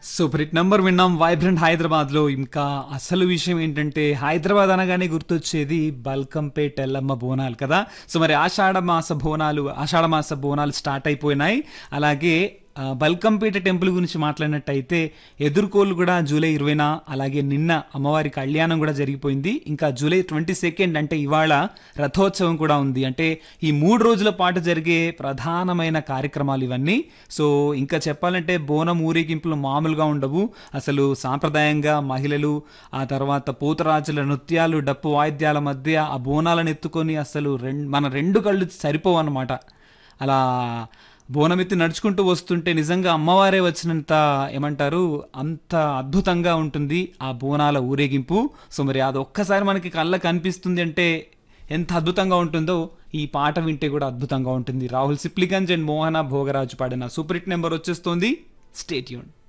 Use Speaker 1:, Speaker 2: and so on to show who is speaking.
Speaker 1: super hit number విన్నాం vibrant Hyderabad లో ఇంకా అసలు విషయం ఏంటంటే హైదరాబాద్ అనగానే గుర్తొచ్చేది బల్కంపేట్ ఎల్లమ్మ బోనాలు కదా సో మరి ఆషాఢ మాస బోనాలు ఆషాఢ మాస బోనాలు స్టార్ట్ అయిపోయినాయి అలాగే ఆ, బల్కంపేట టెంపుల్ గురించి మాట్లాడినట్టయితే ఎదుర్కోలు కూడా జూలై ఇరవైన అలాగే నిన్న అమ్మవారి కళ్యాణం కూడా జరిగిపోయింది ఇంకా జూలై ట్వంటీ సెకండ్ అంటే ఇవాళ రథోత్సవం కూడా ఉంది అంటే ఈ మూడు రోజుల పాటు జరిగే ప్రధానమైన కార్యక్రమాలు ఇవన్నీ సో ఇంకా చెప్పాలంటే బోనం ఊరేగింపులు మామూలుగా ఉండవు అసలు సాంప్రదాయంగా మహిళలు ఆ తర్వాత పూతరాజుల నృత్యాలు డప్పు వాయిద్యాల మధ్య ఆ బోనాలను ఎత్తుకొని అసలు రెండు మన రెండు కళ్ళు సరిపోవు అన్నమాట అలా బోనమెత్తి నడుచుకుంటూ వస్తుంటే నిజంగా అమ్మవారే వచ్చినంత ఏమంటారు అంత అద్భుతంగా ఉంటుంది ఆ బోనాల ఊరేగింపు సో మరి అది ఒక్కసారి మనకి కళ్ళ కనిపిస్తుంది అంటే ఎంత అద్భుతంగా ఉంటుందో ఈ పాట వింటే కూడా అద్భుతంగా ఉంటుంది రాహుల్ సిప్లిగంజ్ అండ్ మోహన భోగరాజు పాడిన సూపర్ హిట్ నెంబర్ వచ్చేస్తుంది స్టేట్యూన్